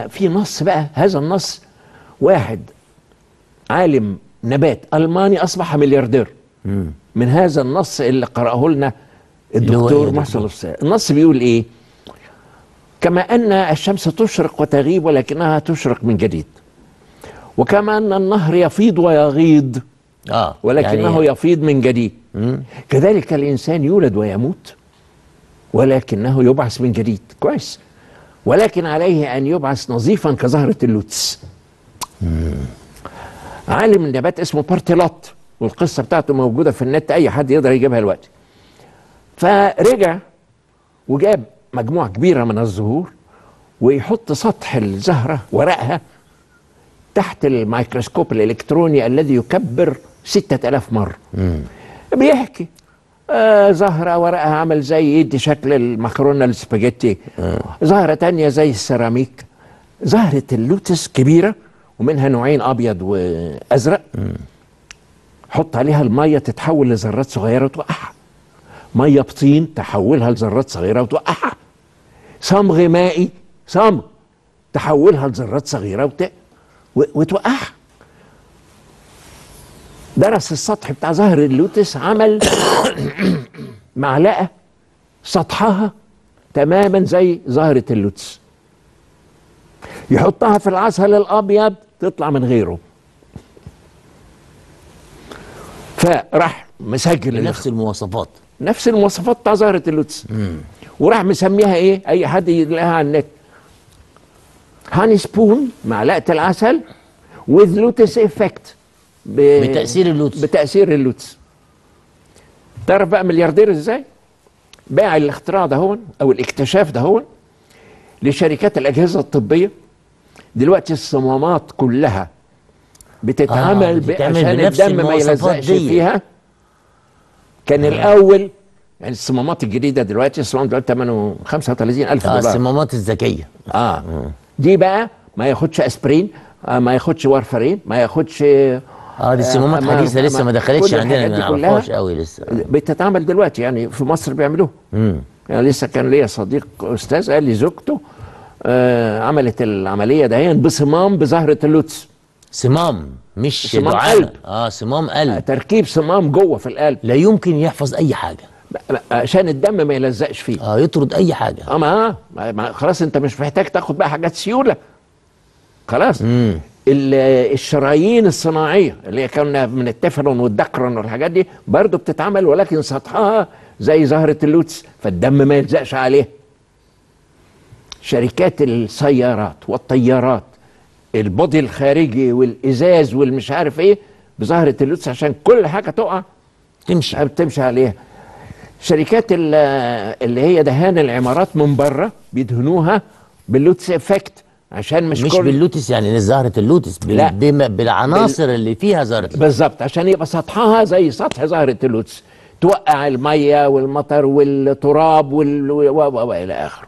في نص بقى هذا النص واحد عالم نبات الماني اصبح ملياردير من هذا النص اللي قراه لنا اللي هو إيه الدكتور يا محسن دكتور؟ الفساد النص بيقول ايه كما ان الشمس تشرق وتغيب ولكنها تشرق من جديد وكما ان النهر يفيض ويغيض اه ولكنه يعني يفيض من جديد كذلك الانسان يولد ويموت ولكنه يبعث من جديد كويس ولكن عليه ان يبعث نظيفا كزهره اللوتس عالم النبات اسمه بارتيلوت والقصه بتاعته موجوده في النت اي حد يقدر يجيبها دلوقتي فرجع وجاب مجموعه كبيره من الزهور ويحط سطح الزهره ورقها تحت الميكروسكوب الالكتروني الذي يكبر ستة ألاف مرة بيحكي آه زهرة ورقها عمل زي يدي شكل المكرونة السباجيتي زهرة تانية زي السيراميك زهرة اللوتس كبيرة ومنها نوعين أبيض وأزرق حط عليها المية تتحول لذرات صغيرة وتوقعها مية بطين تحولها لذرات صغيرة وتوقعها صمغ مائي صمغ تحولها لذرات صغيرة وت... و- وتوقعها درس السطح بتاع زهر اللوتس عمل معلقة سطحها تماما زي زهرة اللوتس يحطها في العسل الأبيض تطلع من غيره فراح مسجل بنفس الاخ- المواصفات نفس المواصفات بتاع زهرة اللوتس وراح مسميها ايه اي حد يلاقيها على النت هاني سبون معلقة العسل with lotus effect ب... بتأثير اللوتس. بتأثير اللوتس تعرف بقى ملياردير ازاي باع الاختراع ده هون او الاكتشاف ده هون لشركات الاجهزه الطبيه دلوقتي الصمامات كلها بتتعمل آه، ب- بتتعمل عشان بنفس الدم ما المواصفات يلزقش دي. فيها كان الاول يعني الصمامات الجديده دلوقتي الصمام دلوقتي ثمنه 35000 اه دولار الصمامات الذكيه اه دي بقى ما ياخدش اسبرين آه ما ياخدش وارفرين ما ياخدش اه دي الصمامات ما- حديثه ما- لسه ما كل دخلتش عندنا الحاجات ما دي نعرفهاش كلها قوي لسه بتتعمل دلوقتي يعني في مصر بيعملوها يعني لسه كان ليا صديق استاذ قال لي زوجته آه عملت العمليه دهيا بصمام بزهره اللوتس صمام مش صمام دعامة. قلب. اه صمام آه قلب تركيب صمام جوه في القلب لا يمكن يحفظ اي حاجه عشان الدم ما يلزقش فيه اه يطرد اي حاجه اه ما ما- ما خلاص انت مش محتاج تاخد بقى حاجات سيوله خلاص ال- الشرايين الصناعيه اللي هي كنا من التفلون والدكرون والحاجات دي برضو بتتعمل ولكن سطحها زي زهره اللوتس فالدم ما يلزقش عليه شركات السيارات والطيارات البودي الخارجي والازاز والمش عارف ايه بزهره اللوتس عشان كل حاجه تقع تمشي بتمشي عليها شركات ال- اللي هي دهان العمارات من بره بيدهنوها باللوتس افكت عشان مش, مش كل باللوتس يعني زهره اللوتس بال... لا. بما... بالعناصر اللي فيها زهره اللوتس. بالظبط عشان يبقى سطحها زي سطح زهره اللوتس توقع الميه والمطر والتراب وال... و... و... و... الى اخره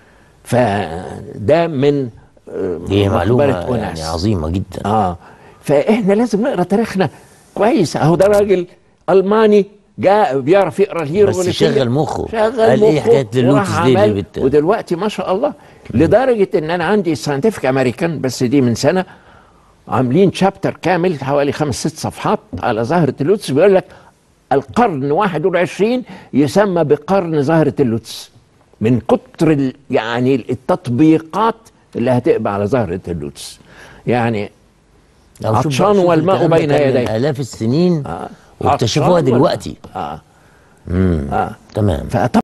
فده من آه، دي معلومه مقبرة يعني أناس. عظيمه جدا اه فاحنا لازم نقرا تاريخنا كويس اهو ده راجل الماني جاء بيعرف يقرا بس الهيروغليفية شغل مخه. شغل قال إيه مخه حكاية اللوتس وراح دي اللي عمل، بت- ودلوقتي ما شاء الله لدرجه ان انا عندي ساينتفك امريكان بس دي من سنه عاملين شابتر كامل حوالي خمس ست صفحات على زهره اللوتس بيقول لك القرن 21 يسمى بقرن زهره اللوتس من كتر ال- يعني التطبيقات اللي هتبقى على زهره اللوتس يعني أو شوف- عطشان شوف والماء الكلام ده بين كان من يديه. آلاف السنين آه. واكتشفوها عطشان والماء. دلوقتي اه تمام فطبعا